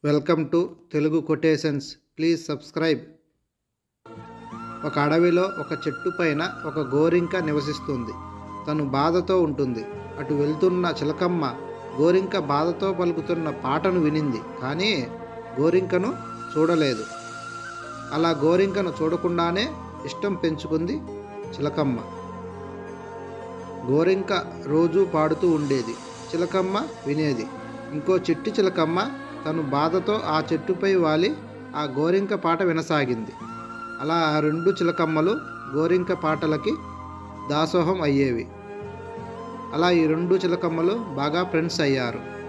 welcome to Telugu quotations please subscribe ఒక అడవిలో ఒక చెట్టు పైన ఒక గోరింక నివసిస్తుంది తను బాధతో ఉంటుంది అటు వెళ్తున్న చిలకమ్మ గోరింక బాధతో పలుకుతున్న పాటను వినింది కానీ గోరింకను చూడలేదు అలా గోరింకను చూడకుండానే ఇష్టం పెంచుకుంది చిలకమ్మ గోరింక రోజూ పాడుతూ ఉండేది చిలకమ్మ వినేది ఇంకో చిట్టి చిలకమ్మ తను బాధతో ఆ చెట్టుపై వాలి ఆ గోరింక పాట వినసాగింది అలా ఆ రెండు చిలకమ్మలు గోరింక పాటలకి దాసోహం అయ్యేవి అలా ఈ రెండు చిలకమ్మలు బాగా ఫ్రెండ్స్ అయ్యారు